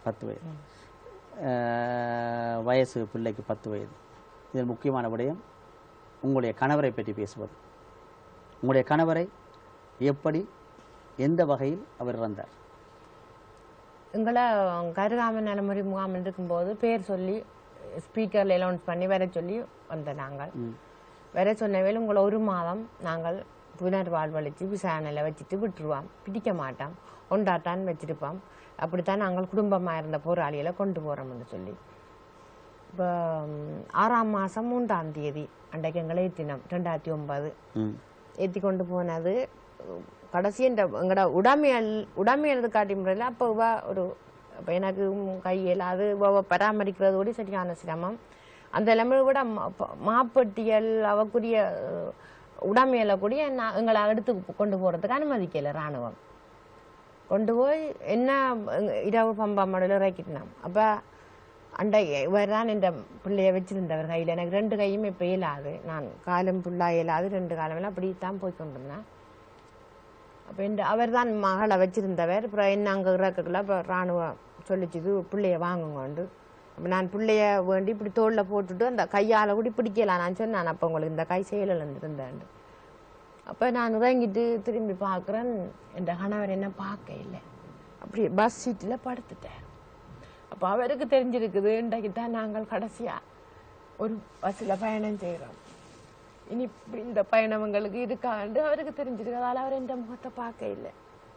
பத்து வயது அஹ், வயசு பிள்ளைக்கு பத்து வயது இதில் முக்கியமான விடயம் உங்களுடைய கணவரை பற்றி பேசுவது உங்களுடைய கணவரை எப்படி எந்த வகையில் அவர் இறந்தார் எங்களை கருகாம நலமுறை முகாமில் இருக்கும்போது பேர் சொல்லி ஸ்பீக்கரில் அலௌன்ஸ் பண்ணி வர சொல்லி வந்த நாங்கள் வர சொன்னவேல் உங்களை ஒரு மாதம் நாங்கள் புனர் வாழ்வழித்து விசாரணையில் வச்சுட்டு விட்டுருவோம் பிடிக்க மாட்டோம் ஒண்டாட்டான் வச்சிருப்போம் அப்படித்தான் நாங்கள் குடும்பமாக இருந்த போராளிகளை கொண்டு போகிறோம்னு சொல்லி இப்போ ஆறாம் மாதம் மூன்றாம் தேதி அன்றைக்கு எங்களை ஏற்றினோம் ரெண்டாயிரத்தி ஒன்பது ம் ஏற்றி கொண்டு போனது உம், கடைசி இந்த எங்களோட உடமையல் உடமையல் காட்டி முறையில் அப்போ இவ ஒரு அப்போ எனக்கு உம் கையில் அது இவ பராமரிக்கிறது கூட சரியான சிரமம் அந்த எல்லாமே விட ம- ப- மாப்பட்டியல் அவக்குரிய அஹ், உடமையில கூட நான் எங்களை எடுத்து கொண்டு போகிறதுக்கு அனுமதிக்கலை ராணுவம் கொண்டு போய் என்ன எங்க- இரவு பம்பா மடல இறக்கிட்டோம் அப்போ அண்டை இவர் தான் இந்த பிள்ளைய வச்சிருந்தவர் கையில் எனக்கு ரெண்டு கையும் இப்போ இயலாது நான் காலம் ஃபுல்லாக இயலாது ரெண்டு காலமெல்லாம் அப்படி தான் போய் கொண்டிருந்தேன் அப்போ இந்த அவர் தான் மகளை வச்சிருந்தவர் அப்புறம் என்ன அங்கே இறக்கக்குள்ள இப்போ ராணுவம் சொல்லிச்சுது பிள்ளைய வாங்குங்கண்டு அப்போ நான் பிள்ளைய வேண்டி இப்படி தோளில் போட்டுட்டு அந்த கையால் கூட பிடிக்கலாம் நான் சொன்னேன் அப்போ உங்களுக்கு இந்த கை செயலில் இருந்திருந்தேன் அப்போ நான் இறங்கிட்டு திரும்பி பார்க்குறேன் என் கணவர் என்ன பார்க்க இல்லை அப்படி பஸ் சீட்டில் படுத்துட்டேன் அப்போ அவருக்கு தெரிஞ்சிருக்குது இன்றைக்கு தான் நாங்கள் கடைசியாக ஒரு பஸ்ஸில் பயணம் செய்கிறோம் இனி இப்படி இந்த பயணம் எங்களுக்கு இருக்காண்டு அவருக்கு தெரிஞ்சிருக்கு அதால் அவர் எந்த முகத்தை பார்க்க இல்லை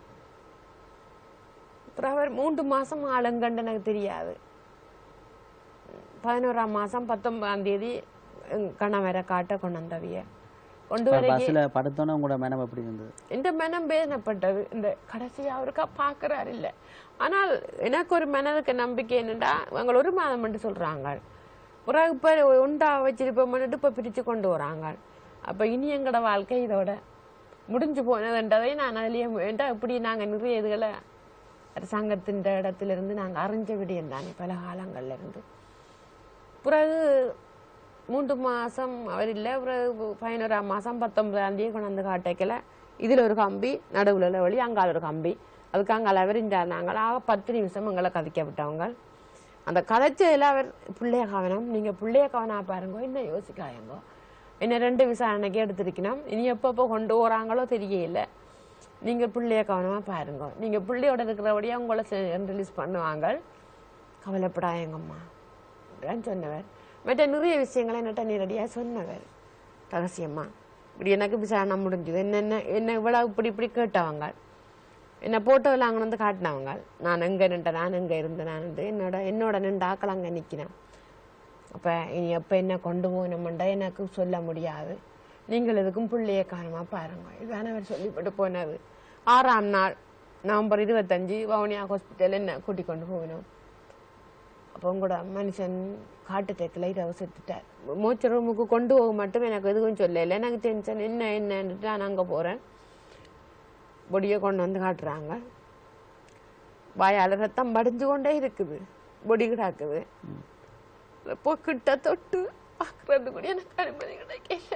அப்புறம் அவர் மூன்று மாதம் ஆளுங்கண்டு எனக்கு தெரியாது பதினோராம் மாதம் பத்தொன்பதாம் தேதி எங்க கணவரை காட்ட கொண்டு வந்தவிய கொண்டு வர பஸ்ஸில் படுத்தோன்னே உங்களோட மனம் எப்படி இருந்தது இந்த மனம் வேதனைப்பட்டது இந்த கடைசி அவருக்கா பார்க்கறாரு இல்ல ஆனால் எனக்கு ஒரு மனதுக்கு நம்பிக்கை என்னடா அவங்க ஒரு மாதம் மட்டும் சொல்றாங்க பிறகு இப்போ உண்டா வச்சிருப்போம்னுட்டு இப்போ பிரிச்சு கொண்டு வராங்க அப்ப இனி எங்களோட வாழ்க்கை இதோட முடிஞ்சு போனதுன்றதை நான் அதுலயே வேண்டாம் இப்படி நாங்க நிறைய இதுகளை அரசாங்கத்தின் இடத்துல இருந்து நாங்க அறிஞ்ச விடியம் தானே பல காலங்கள்ல இருந்து பிறகு மூன்று மாசம் அவர் இல்லை பிறகு பதினோராம் மாசம் பத்தொன்பதாம் தேதி கொண்டாந்து காட்டைக்கல இதுல ஒரு கம்பி நடுவுல வழி அங்கால ஒரு கம்பி அதுக்கு அங்கால அவர் நாங்கள் ஆக பத்து நிமிஷம் எங்களை கதைக்க விட்டவங்க அந்த கதைச்சதுல அவர் பிள்ளைய கவனம் நீங்க பிள்ளைய கவனா பாருங்க என்ன யோசிக்காயங்கோ என்ன ரெண்டு விசாரணைக்கு எடுத்திருக்கணும் இனி எப்பப்போ கொண்டு வராங்களோ தெரியல நீங்க பிள்ளைய கவனமா பாருங்க நீங்க பிள்ளையோட இருக்கிறபடியே உங்களை ரிலீஸ் பண்ணுவாங்க கவலைப்படாயங்கம்மா அப்படின்னு சொன்னவர் மற்ற நிறைய விஷயங்களை என்னட்ட நேரடியாக சொன்னவர் ரகசியமா இப்படி எனக்கு விசாரணை முடிஞ்சது என்னென்ன என்ன இவ்வளவு இப்படி இப்படி கேட்டவங்க என்னை போட்டோவில் அங்கே வந்து காட்டினவங்க நான் எங்கே நின்ற நான் எங்கே இருந்தேன் நான் வந்து என்னோட என்னோட நின்று ஆக்கள் அங்கே நிற்கிறேன் அப்போ இனி எப்போ என்ன கொண்டு போகணுமெண்டா எனக்கு சொல்ல முடியாது நீங்கள் எதுக்கும் பிள்ளைய காரணமாக பாருங்க இதுதானே அவர் சொல்லிப்பட்டு போனது ஆறாம் நாள் நவம்பர் இருபத்தஞ்சு வவுனியா ஹாஸ்பிட்டல் என்ன கூட்டி கொண்டு போகணும் அப்போ கூட மனுஷன் காட்டு தேக்கில் இரவு செத்துட்டார் மூச்சு ரூமுக்கு கொண்டு போக மட்டும் எனக்கு எதுவும் சொல்லல எனக்கு டென்ஷன் என்ன என்னன்னுட்டு நான் அங்கே போகிறேன் பொடியை கொண்டு வந்து காட்டுறாங்க வாயால் ரத்தம் படிஞ்சு கொண்டே இருக்குது பொடி கிடாக்குது இப்போ கிட்ட தொட்டு பார்க்கறது கூட எனக்கு அனுமதி கிடைக்கல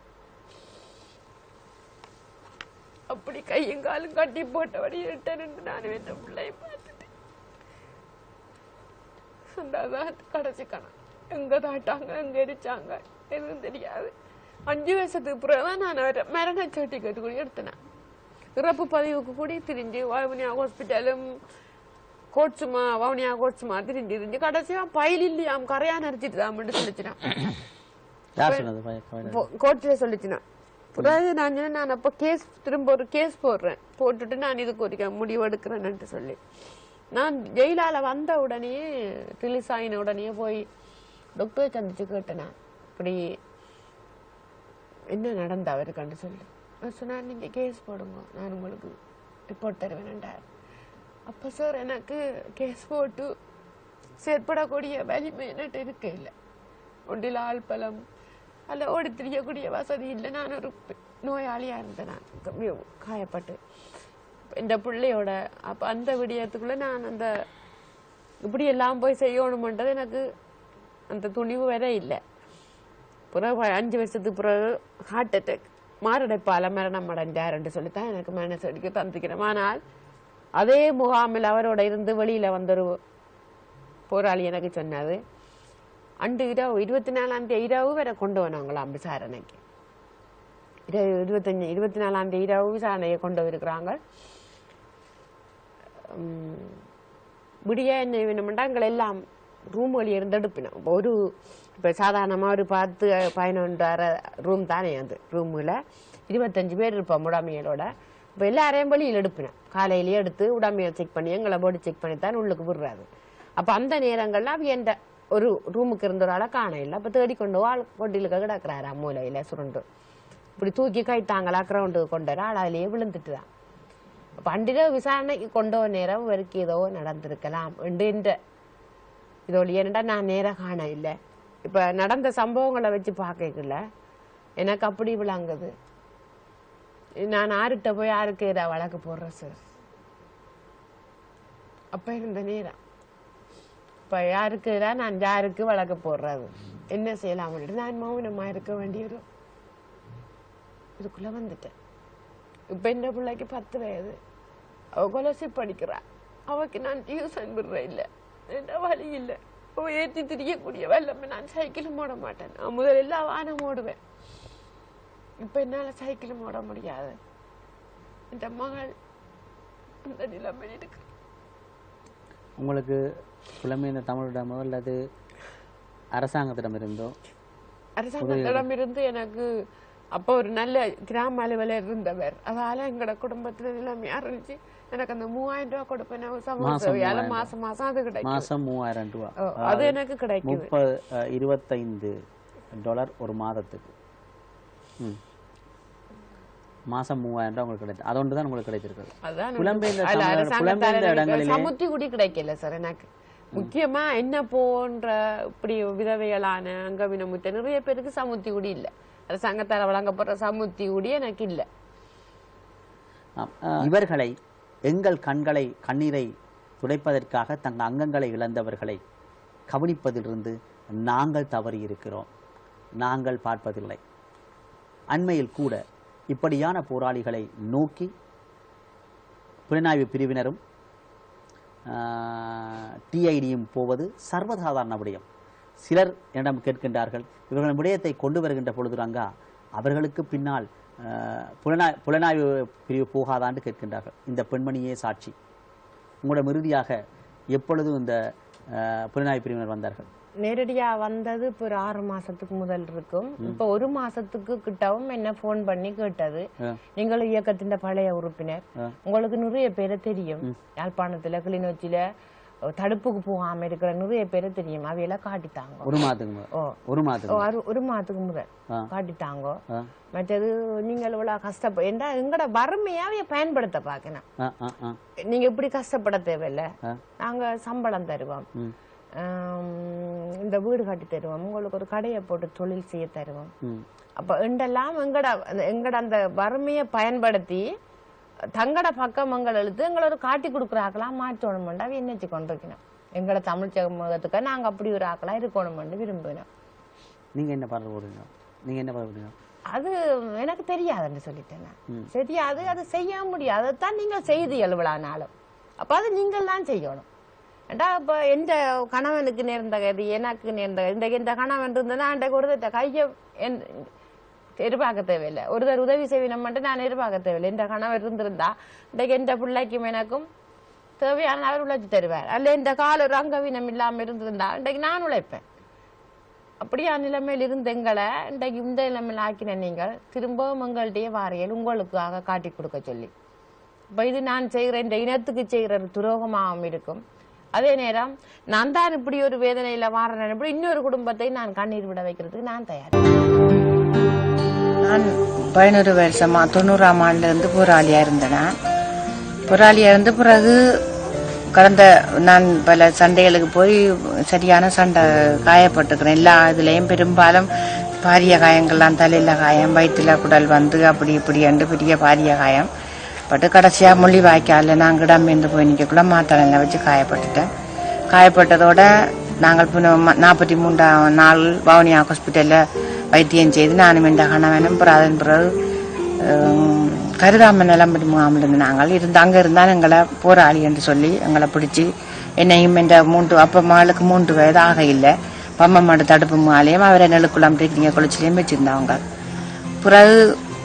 அப்படி கையும் காலும் கட்டி போட்டபடி ரிட்டர்ன் நானும் என் பிள்ளையை பார்த்துட்டேன் சொன்னாதான் கடைசி கணம் எங்க தாட்டாங்க எங்க எரிச்சாங்க எதுவும் தெரியாது அஞ்சு வருஷத்துக்கு பிறகுதான் நான் அவரை மரண சர்டிஃபிகேட் கூட எடுத்தேன் இறப்பு பதிவுக்கு கூட திரிஞ்சு வவுனியா ஹாஸ்பிட்டலும் கோட்ஸுமா வவுனியா கோட்ஸுமா திரிஞ்சு திரிஞ்சு கடைசியா பயில் இல்லையாம் கரையா நரைச்சிட்டு தான் சொல்லிச்சினான் யார் சொன்னது பய- பய- கோர்ட்டில் சொல்லிச்சுனா பிறகு நான் சொன்னேன், நான் அப்போ கேஸ் திரும்ப ஒரு கேஸ் போடுறேன் போட்டுட்டு நான் இதுக்கு ஒரு முடிவு எடுக்கிறேன்னுட்டு சொல்லி நான் ஜெயிலால வந்த உடனே ரிலீஸ் ஆகின உடனே போய் டாக்டரை சந்திச்சு கேட்டேன் நான் இப்படி என்ன நடந்த அவருக்குன்னு சொல்லி அவர் சொன்னார் நீங்க கேஸ் போடுங்க நான் உங்களுக்கு ரிப்போர்ட் தருவேன்டார் அப்போ சார் எனக்கு கேஸ் போட்டு செயற்படக்கூடிய வலிமை என்னட்டு இருக்க இல்லை ஒன்றில் ஆள்பலம் அல்ல ஓடி திரியக்கூடிய வசதி இல்லை நான் ஒரு பெ- நோயாளியா இருந்தேன் நான் க- காயப்பட்டு இந்த பிள்ளையோட அப்ப அந்த விடயத்துக்குள்ள நான் அந்த இப்படி எல்லாம் போய் செய்யணுமன்றது எனக்கு அந்த துணிவு வர இல்லை பிறகு அஞ்சு வருஷத்துக்கு பிறகு ஹார்ட் அட்டாக் மாரடைப்பால மரணம் அடைஞ்சாருன்னு சொல்லித்தான் எனக்கு மனசு அடிக்க தந்துக்கிறேன் ஆனால் அதே முகாமில் அவரோட இருந்து வெளியில வந்த ஒரு போராளி எனக்கு சொன்னது அண்டு இரவு இருபத்தி நாலாம் தேதி இரவு வரை கொண்டு வந்தாங்களாம் விசாரணைக்கு இரு இருபத்தஞ்சு இருபத்தி நாலாம் தேதி இரவு விசாரணையை கொண்டு இருக்கிறாங்க விடிய என்ன வேணுமெண்டா எங்களை எல்லாம் ரூம் வழி இருந்து எடுப்பினோம் இப்போ ஒரு இப்போ சாதாரணமாக ஒரு பத்து பதினொன்று அரை ரூம் தானே அது ரூமில் இருபத்தஞ்சு பேர் இருப்போம் உடமையலோட இப்போ எல்லாரையும் வழியில் எடுப்பினோம் காலையிலேயே எடுத்து உடமையை செக் பண்ணி எங்களை பாடி செக் பண்ணி தான் உள்ளுக்கு விடுறாது அப்போ அந்த நேரங்கள்ல அவ எந்த ஒரு ரூமுக்கு இருந்த ஒரு ஆளை காண இல்லை அப்போ தேடிக்கொண்டு ஆள் கொட்டிலுக்கு கிடக்குறாரா மூலையில் சுருண்டு இப்படி தூக்கி கைத்தாங்களா கிரவுண்டுக்கு கொண்டு வர ஆள் அதிலேயே விழுந்துட்டு தான் பண்டிகை விசாரணைக்கு கொண்ட ஒரு நேரம் இவருக்கு ஏதோ நடந்திருக்கலாம் என்று என்ற இதோட ஏனண்டா நான் நேராக காண இல்லை இப்போ நடந்த சம்பவங்களை வச்சு பார்க்கல எனக்கு அப்படி விளங்குது நான் யார்கிட்ட போய் யாருக்கு ஏதா வழக்கு போடுறேன் சார் அப்போ இருந்த நேரம் இப்போ யாருக்கு தான் நான் யாருக்கு வழக்கு போடுறது என்ன செய்யலாம் நான் மௌனமாக இருக்க வேண்டியது இதுக்குள்ள வந்துட்டேன் இப்ப இந்த பிள்ளைக்கு பத்து வயது அவ கொலசி படிக்கிறா அவக்கு நான் டியூஷன் விடுறேன் இல்ல என்ன வழி இல்ல அவ ஏற்றி திரியக்கூடிய வெள்ளமே நான் சைக்கிளும் ஓட மாட்டேன் நான் முதல்ல எல்லாம் வானம் ஓடுவேன் இப்ப என்னால சைக்கிளும் ஓட முடியாது இந்த மகள் அந்த நிலைமை இருக்கு உங்களுக்கு புலமை இந்த தமிழிடமோ அல்லது அரசாங்கத்திடமிருந்தோ அரசாங்கத்திடமிருந்து எனக்கு அப்போ ஒரு நல்ல கிராம அலுவலர் இருந்தவர் அதால எங்களோட குடும்பத்துல நிலைமை இருந்துச்சு எனக்கு அந்த மூவாயிரம் ரூபாய் கொடுப்பேன் சமூக மாசம் சேவையால மூவாயிரம் மாசம் மாசம் அது கிடைக்கும் மாசம் மூவாயிரம் ரூபா ஓ, அது எனக்கு கிடைக்குது முப்பது அஹ், இருபத்தைந்து டாலர் ஒரு மாதத்துக்கு ம் மாசம் மூவாயிரம் ரூபா உங்களுக்கு கிடைக்கும் அது ஒன்று தான் உங்களுக்கு கிடைச்சிருக்குது அதான் புலம்பெயர்ந்த அதுல தமிழர் அரசாங்கத்தால புலம்பெயர்ந்த எனக்கு இடங்களிலே சமுத்தி குடி கிடைக்கல சார் எனக்கு முக்கியமா என்ன போன்ற இப்படி விதவைகளான அங்கவினமுத்த நிறைய பேருக்கு சமுத்தி குடி இல்ல அரசாங்கத்தால வழங்கப்படுற சமுத்தி குடி எனக்கு இல்ல ஆம். அஹ், இவர்களை எங்கள் கண்களை கண்ணீரை துடைப்பதற்காக தங்கள் அங்கங்களை இழந்தவர்களை கவனிப்பதிலிருந்து நாங்கள் தவறி இருக்கிறோம் நாங்கள் பார்ப்பதில்லை அண்மையில் கூட இப்படியான போராளிகளை நோக்கி புலனாய்வு பிரிவினரும் டிஐடியும் போவது சர்வசாதாரண விடயம் சிலர் என்னிடம் கேட்கின்றார்கள் இவர்கள் விடயத்தை கொண்டு வருகின்ற பொழுது ரங்கா அவர்களுக்கு பின்னால் ஆஹ், புலனாய் புலனாய்வு பிரிவு போகாதான்னு கேட்கின்றார்கள் இந்த பெண்மணியே சாட்சி உங்களிடம் இறுதியாக எப்பொழுதும் இந்த ஆஹ், புலனாய்வு பிரிவினர் வந்தார்கள் நேரடியா வந்தது இப்போ ஒரு ஆறு மாசத்துக்கு முதல் இருக்கும் இப்ப ஒரு மாசத்துக்கு கிட்டவும் என்ன ஃபோன் பண்ணி கேட்டது ஆ. நீங்கள் இயக்கத்தின் பழைய உறுப்பினர் ஆ. உங்களுக்கு நிறைய பேரை தெரியும் யாழ்ப்பாணத்துல கிளிநொச்சியில அஹ், தடுப்புக்கு போகாம இருக்கிற நிறைய பேரை தெரியும் அவையெல்லாம் காட்டித்தாங்க ஒரு மாதத்துக்கு முதல் ஓ ஒரு ஓ, மாதத்துக்கு அரு- ஒரு மாதத்துக்கு முதல் ஆ. காட்டித்தாங்க ஆ, மற்றது நீங்கள் இவ்வளவு கஷ்டப்ப ஏண்டா எங்கட வறுமையாவே பயன்படுத்த பார்க்கணும் ஆ, ஆ, ஆ, நீங்க இப்படி கஷ்டப்பட தேவையில்ல ஆ. நாங்க சம்பளம் தருவோம் ம், ஆம், இந்த வீடு கட்டி தருவோம் உங்களுக்கு ஒரு கடையை போட்டு தொழில் செய்ய தருவோம் ம். அப்ப எண்டெல்லாம் எங்கட அந்த- எங்கட அந்த வறுமையை பயன்படுத்தி தங்கட பக்கம் எங்களை எழுத்து எங்களை ஒரு காட்டி கொடுக்குற ஆக்கெல்லாம் மாற்றணுமெண்டா என்னச்சு கொண்டிருக்கணும் எங்கட தமிழ் சமூகத்துக்கு நாங்க அப்படி ஒரு ஆக்களா இருக்கணுமெண்டு விரும்பினோம் நீங்க என்ன பாடல் போடுறீங்க நீங்க என்ன பாடல் போடுறீங்க அது எனக்கு தெரியாதுன்னு சொல்லிட்டேன் நான். ம். தெரியாது அது செய்ய முடியாது அதைத்தான் நீங்கள் செய்து எழுவலானாலும் அப்ப அது நீங்கள் தான் செய்யணும் ஏண்டா இப்ப எந்த கணவனுக்கு நேர்ந்த இது எனக்கு நேர்ந்த இந்த இந்த கணவன் இருந்ததுன்னா அன்றைக்கு ஒருத்தர் கையை என்- எதிர்பார்க்க தேவையில்லை ஒருத்தர் உதவி செய்வினம் மட்டும் நான் எதிர்பார்க்க தேவையில்லை இந்த கணவர் இருந்திருந்தா இன்றைக்கு எந்த பிள்ளைக்கும் எனக்கும் தேவையான அவர் உழைச்சு தருவார் அல்ல இந்த கால ஒரு அங்கவீனம் இல்லாம இருந்திருந்தா இன்றைக்கு நான் உழைப்பேன் அப்படியா நிலைமையில் இருந்த எங்களை இன்றைக்கு இந்த நிலைமையில் ஆக்கின நீங்கள் திரும்பவும் எங்கள்கிட்டயே வாரியல் உங்களுக்காக காட்டி கொடுக்க சொல்லி இப்போ இது நான் செய்கிற இந்த இனத்துக்கு செய்கிற ஒரு துரோகமாகவும் இருக்கும் அதே நேரம் நான் தான் இப்படி ஒரு வேதனையில வாரேன் இப்படி இன்னொரு குடும்பத்தை நான் கண்ணீர் விட வைக்கிறதுக்கு நான் தயார் நான் பதினோரு வருஷமா தொண்ணூறாம் ஆண்டுல இருந்து போராளியா இருந்தேன் போராளியா இருந்த பிறகு கடந்த நான் பல சண்டைகளுக்கு போய் சரியான சண்டை காயப்பட்டுக்கிறேன் எல்லா இதுலயும் பெரும்பாலும் பாரிய காயங்கள்லாம் தலையில காயம் வயிற்றுல குடல் வந்து அப்படி இப்படி என்று பெரிய பாரிய காயம் பட்டு கடைசியா மொழி வாய்க்கால நான் கிடம்பேந்து போய் நிற்கக்குள்ள மாத்தளையில வச்சு காயப்பட்டுட்டேன் காயப்பட்டதோட நாங்கள் பின்ன நாற்பத்தி மூன்றாம் நாள் வவுனியா ஹாஸ்பிட்டலில் வைத்தியம் செய்து நானும் இந்த கணவனும் அப்புறம் அதன் பிறகு ஹம், கருதாம நிலம்படி முகாமில் இருந்து நாங்கள் இருந்து அங்கே இருந்தால் எங்களை போராளி என்று சொல்லி எங்களை பிடிச்சி என்னையும் என்ற மூன்று அப்ப மகளுக்கு மூன்று வயது ஆக இல்லை பம்மம்மாடு தடுப்பு மாலையும் அவரை நெல்லுக்குளம் நீங்க குளிச்சிலையும் வச்சிருந்தவங்க பிறகு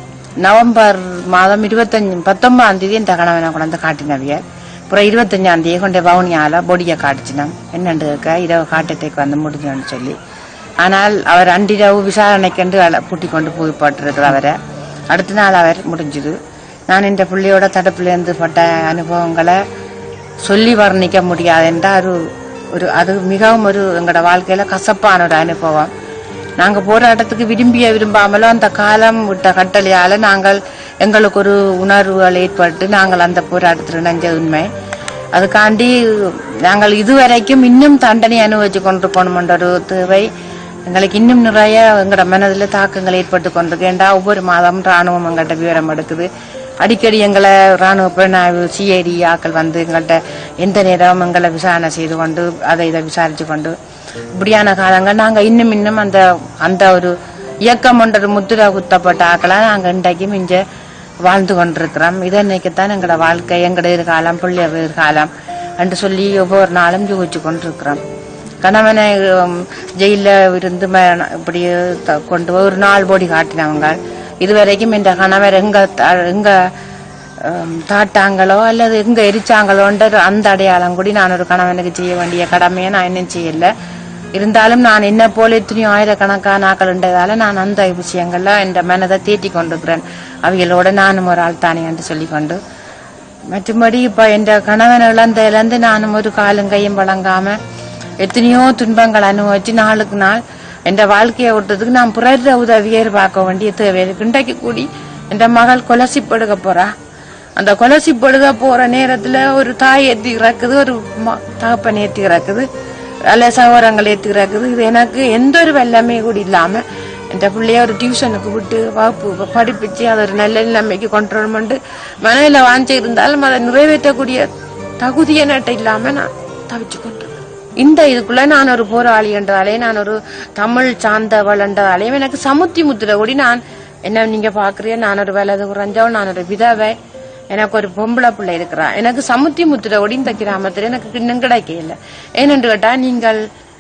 நவம்பர் மாதம் இருபத்தஞ்சு பத்தொன்பதாம் தேதி இந்த கணவனை கொண்டாந்து காட்டினவிய அப்புறம் இருபத்தஞ்சாம் தேதி கொண்டு வவுனியால பொடியை காட்டுச்சினோம் என்னண்டு இருக்க இரவு காட்டத்தைக்கு வந்து முடிஞ்சோன்னு சொல்லி ஆனால் அவர் அன்றிரவு விசாரணைக்கென்று அல- பூட்டிக் கொண்டு போய் போட்டிருக்கிற அவரை அடுத்த நாள் அவர் முடிஞ்சுது நான் இந்த பிள்ளையோட தடுப்புலேருந்து பட்ட அனுபவங்களை சொல்லி வர்ணிக்க முடியாது என்ற ஒரு ஒரு அது மிகவும் ஒரு எங்களோட வாழ்க்கையில கசப்பான ஒரு அனுபவம் நாங்க போராட்டத்துக்கு விரும்பிய விரும்பாமலோ அந்த காலம் விட்ட கட்டளையால நாங்கள் எங்களுக்கு ஒரு உணர்வுகள் ஏற்பட்டு நாங்கள் அந்த போராட்டத்தில் இணைஞ்ச உண்மை அதுக்காண்டி நாங்கள் இதுவரைக்கும் இன்னும் தண்டனை அனுபவிச்சு கொண்டிருக்கணும்ன்ற ஒரு தேவை எங்களுக்கு இன்னும் நிறைய எங்களோட மனதில் தாக்கங்கள் ஏற்பட்டு கொண்டிருக்கேன்டா ஒவ்வொரு மாதம் ராணுவம் எங்கள்கிட்ட விவரம் எடுக்குது அடிக்கடி எங்களை ராணுவ புலனாய்வு சிஐடி ஆக்கள் வந்து எங்கள்கிட்ட எந்த நேரம் எங்களை விசாரணை செய்து கொண்டு அதை இதை விசாரிச்சு கொண்டு இப்படியான காலங்கள் நாங்கள் இன்னும் இன்னும் அந்த அந்த ஒரு இயக்கம் ஒன்று முத்திரை குத்தப்பட்ட ஆக்களா நாங்கள் இன்றைக்கும் இங்கே வாழ்ந்து கொண்டிருக்கிறோம் இதை நினைக்கத்தான் எங்களோட வாழ்க்கை எங்களோட எதிர்காலம் பிள்ளை எதிர்காலம் என்று சொல்லி ஒவ்வொரு நாளும் யோசிச்சு கொண்டிருக்கிறோம் கணவனை உம், ஜெயில்ல இருந்து ம- இப்படி த- கொண்டு போய் ஒரு நாள் போடி காட்டினவங்க இதுவரைக்கும் இந்த கணவர் எங்க த- எங்க உம், தாட்டாங்களோ அல்லது எங்க எரிச்சாங்களோன்ற அந்த அடையாளம் கூடி நான் ஒரு கணவனுக்கு செய்ய வேண்டிய கடமையை நான் இன்னும் செய்யல இருந்தாலும் நான் என்ன போல எத்தனையோ ஆயிரக்கணக்கான ஆக்கள் உண்டதால நான் அந்த விஷயங்கள்ல என் மனதை தேட்டி கொண்டிருக்கிறேன் அவைகளோட நானும் ஒரு ஆள் தானே என்று சொல்லிக்கொண்டு மற்றபடி இப்ப என் கணவன் இழந்ததுலேருந்து நானும் ஒரு காலும் கையும் வழங்காம எத்தனையோ துன்பங்கள் அனுபவிச்சு நாளுக்கு நாள் என் வாழ்க்கையை விட்டதுக்கு நான் பிறர் உதவியை பார்க்க வேண்டிய தேவை இருக்கு இன்றைக்கு கூடி என் மகள் கொலசிப்படுக போறா அந்த கொலசிப்படுக போற நேரத்துல ஒரு தாய் ஏத்தி இறக்குது ஒரு ம- தகப்பன் ஏத்தி இறக்குது அல்ல சகோதரங்கள் ஏத்தி இறக்குது இது எனக்கு எந்த ஒரு வெள்ளமே கூட இல்லாம என் பிள்ளைய ஒரு டியூஷனுக்கு விட்டு வகுப்பு படிப்பிச்சு அதை ஒரு நல்ல நிலைமைக்கு கொண்டு பண்ணிட்டு மனையில வாஞ்சி இருந்தாலும் அதை நிறைவேற்றக்கூடிய தகுதி என்கிட்ட இல்லாம நான் தவிச்சு கொண்டிருக்கேன் இந்த இதுக்குள்ள நான் ஒரு போராளி என்றாலே நான் ஒரு தமிழ் சார்ந்தவள் என்றாலே எனக்கு சமுத்தி முத்திர கூடி நான் என்ன நீங்க பாக்குறீங்க நான் ஒரு வலது குறைஞ்சவள் நான் ஒரு விதவை எனக்கு ஒரு பொம்பளை பிள்ளை இருக்கிறா எனக்கு சமுத்தி முத்திர கூடி இந்த கிராமத்துல எனக்கு இன்னும் கிடைக்கல ஏனென்று கேட்டா நீங்கள்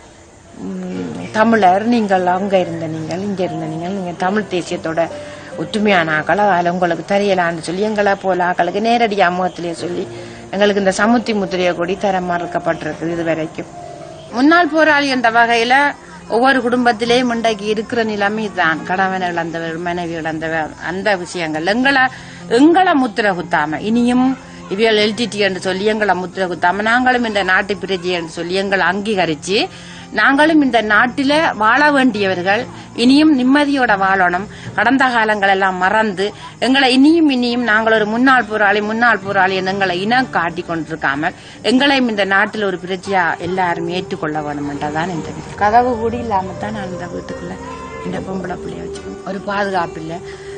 ம், தமிழர் நீங்கள் அங்க இருந்த நீங்கள் இங்க இருந்த நீங்கள் நீங்க தமிழ் தேசியத்தோட ஒற்றுமையான ஆக்கள் அதில் உங்களுக்கு தெரியலான்னு சொல்லி எங்களை போல ஆக்களுக்கு நேரடி அமுகத்திலேயே சொல்லி எங்களுக்கு இந்த சமுத்தி முத்திரையை கூடி தர மறுக்கப்பட்டிருக்குது இது வரைக்கும் முன்னாள் போராளி என்ற வகையில ஒவ்வொரு குடும்பத்திலேயும் இன்றைக்கு இருக்கிற நிலைமை தான் கணவன் இழந்தவர் மனைவி இழந்தவர் அந்த விஷயங்கள் எங்களை எங்களை முத்திர குத்தாம இனியும் இவியல் எல்டிடி என்று சொல்லி எங்களை முத்திர குத்தாம நாங்களும் இந்த நாட்டு பிரஜை என்று சொல்லி எங்களை அங்கீகரிச்சு நாங்களும் இந்த நாட்டில வாழ வேண்டியவர்கள் இனியும் நிம்மதியோட வாழணும் கடந்த காலங்கள் எல்லாம் மறந்து எங்களை இனியும் இனியும் நாங்கள் ஒரு முன்னாள் போராளி முன்னாள் போராளி என்று எங்களை இனம் காட்டி கொண்டிருக்காமல் எங்களையும் இந்த நாட்டில் ஒரு பிரஜையா எல்லாரும் ஏற்றுக்கொள்ள வேணும்ன்றதான் இந்த விதி. கதவு கூட இல்லாம தான் நான் இந்த வீட்டுக்குள்ள இந்த பொம்பளை பிள்ளைய வச்சுக்கணும் ஒரு பாதுகாப்பு இல்லை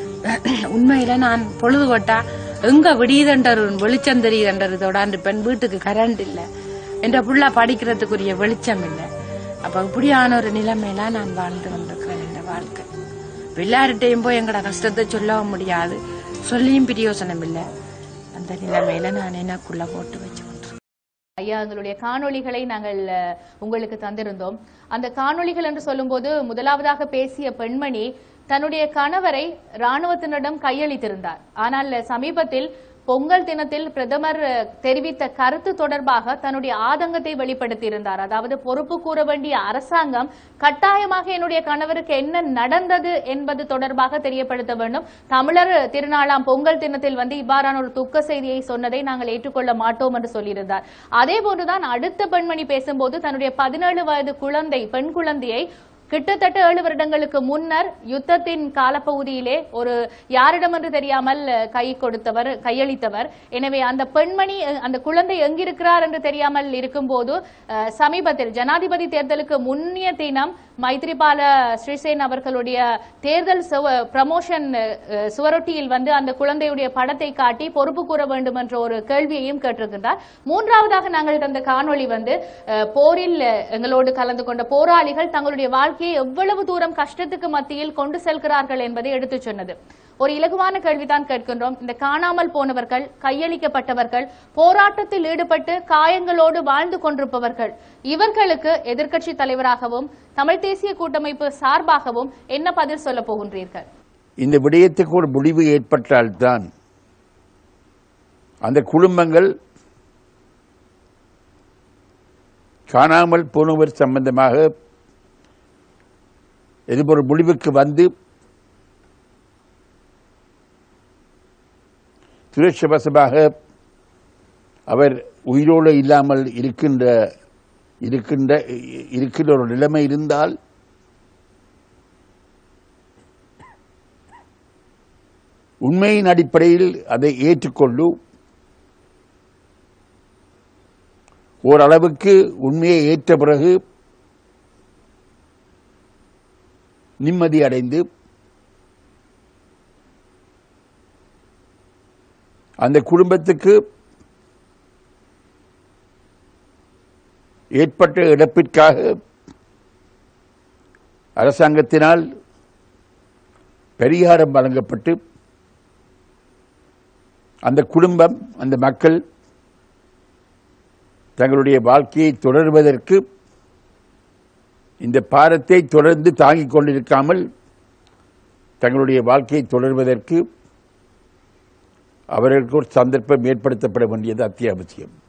உண்மையில நான் பொழுது கொட்டா எங்க விடியுதண்டர் வெளிச்சம் தெரியுதண்டர் தொடாண்டு பெண் வீட்டுக்கு கரண்ட் இல்ல என்ற புள்ள படிக்கிறதுக்குரிய வெளிச்சம் இல்ல அப்ப இப்படியான ஒரு நிலைமையில நான் வாழ்ந்து கொண்டிருக்கிறேன் இந்த வாழ்க்கை இப்ப எல்லார்கிட்டையும் போய் எங்கட கஷ்டத்தை சொல்லவும் முடியாது சொல்லியும் பிரயோசனம் இல்ல அந்த நிலைமையில நான் எனக்குள்ள போட்டு வச்சு கொண்டிருக்கேன். ஐயா எங்களுடைய காணொளிகளை நாங்கள் அஹ், உங்களுக்கு தந்திருந்தோம் அந்த காணொளிகள் என்று சொல்லும்போது முதலாவதாக பேசிய பெண்மணி தன்னுடைய கணவரை ராணுவத்தினரிடம் கையளித்திருந்தார் ஆனால் சமீபத்தில் பொங்கல் தினத்தில் பிரதமர் அஹ், தெரிவித்த கருத்து தொடர்பாக தன்னுடைய ஆதங்கத்தை வெளிப்படுத்தியிருந்தார் அதாவது பொறுப்பு கூற வேண்டிய அரசாங்கம் கட்டாயமாக என்னுடைய கணவருக்கு என்ன நடந்தது என்பது தொடர்பாக தெரியப்படுத்த வேண்டும் தமிழர் திருநாளாம் பொங்கல் தினத்தில் வந்து இவ்வாறான ஒரு துக்க செய்தியை சொன்னதை நாங்கள் ஏற்றுக்கொள்ள மாட்டோம் என்று சொல்லியிருந்தார் அதே போன்றுதான் அடுத்த பெண்மணி பேசும்போது தன்னுடைய பதினேழு வயது குழந்தை பெண் குழந்தையை கிட்டத்தட்ட ஏழு வருடங்களுக்கு முன்னர் யுத்தத்தின் காலப்பகுதியிலே ஒரு யாரிடம் என்று தெரியாமல் அஹ், கை கொடுத்தவர் கையளித்தவர் எனவே அந்த பெண்மணி அஹ், அந்த குழந்தை எங்கிருக்கிறார் என்று தெரியாமல் இருக்கும்போது அஹ், சமீபத்தில் ஜனாதிபதி தேர்தலுக்கு முன்னிய தினம் மைத்ரிபால ஸ்ரீசேன் அவர்களுடைய தேர்தல் ப்ரமோஷன் சுவரொட்டியில் வந்து அந்த குழந்தையுடைய படத்தை காட்டி பொறுப்பு கூற வேண்டும் என்ற ஒரு கேள்வியையும் கேட்டிருக்கின்றார் மூன்றாவதாக நாங்கள் தந்த காணொளி வந்து அஹ், போரில் அஹ், எங்களோடு கலந்து கொண்ட போராளிகள் தங்களுடைய வாழ்க்கையை எவ்வளவு தூரம் கஷ்டத்துக்கு மத்தியில் கொண்டு செல்கிறார்கள் என்பதை எடுத்துச் சொன்னது ஒரு இலகுவான கேள்விதான் கேட்கின்றோம் இந்த காணாமல் போனவர்கள் கையளிக்கப்பட்டவர்கள் போராட்டத்தில் ஈடுபட்டு காயங்களோடு வாழ்ந்து கொண்டிருப்பவர்கள் இவர்களுக்கு எதிர்க்கட்சி தலைவராகவும் தமிழ் தேசிய கூட்டமைப்பு சார்பாகவும் என்ன பதில் சொல்ல போகின்றீர்கள் இந்த விடயத்துக்கு ஒரு முடிவு ஏற்பட்டால்தான் அந்த குடும்பங்கள் காணாமல் போனவர் சம்பந்தமாக இது ஒரு முடிவுக்கு வந்து துரட்சவசமாக அவர் உயிரோடு இல்லாமல் இருக்கின்ற இருக்கின்ற இருக்கின்ற ஒரு நிலைமை இருந்தால் உண்மையின் அடிப்படையில் அதை ஏற்றுக்கொண்டு ஓரளவுக்கு உண்மையை ஏற்ற பிறகு நிம்மதி அடைந்து அந்த குடும்பத்துக்கு ஏற்பட்ட இழப்பிற்காக அரசாங்கத்தினால் பரிகாரம் வழங்கப்பட்டு அந்த குடும்பம் அந்த மக்கள் தங்களுடைய வாழ்க்கையை தொடர்வதற்கு இந்த பாரத்தை தொடர்ந்து தாங்கிக் கொண்டிருக்காமல் தங்களுடைய வாழ்க்கையை தொடர்வதற்கு அவர்களுக்கு ஒரு சந்தர்ப்பம் ஏற்படுத்தப்பட வேண்டியது அத்தியாவசியம்